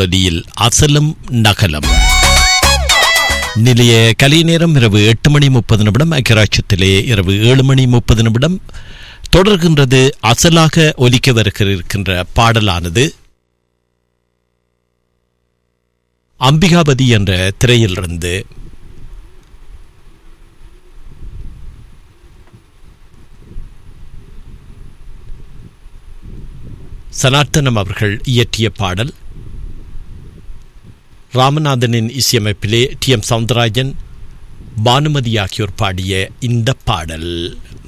சுழலியில் அசலும் நகலம் நிலைய கலை நேரம் இரவு எட்டு மணி முப்பது நிமிடம் ஐக்கியராட்சத்திலே இரவு ஏழு மணி முப்பது நிமிடம் தொடர்கின்றது அசலாக ஒலிக்க வருகின்ற பாடலானது அம்பிகாபதி என்ற திரையிலிருந்து சனார்த்தனம் அவர்கள் இயற்றிய பாடல் ராமநாதனின் இசையமைப்பிலே டி எம் சவுந்தரராஜன் பானுமதி ஆகியோர் பாடிய இந்த பாடல்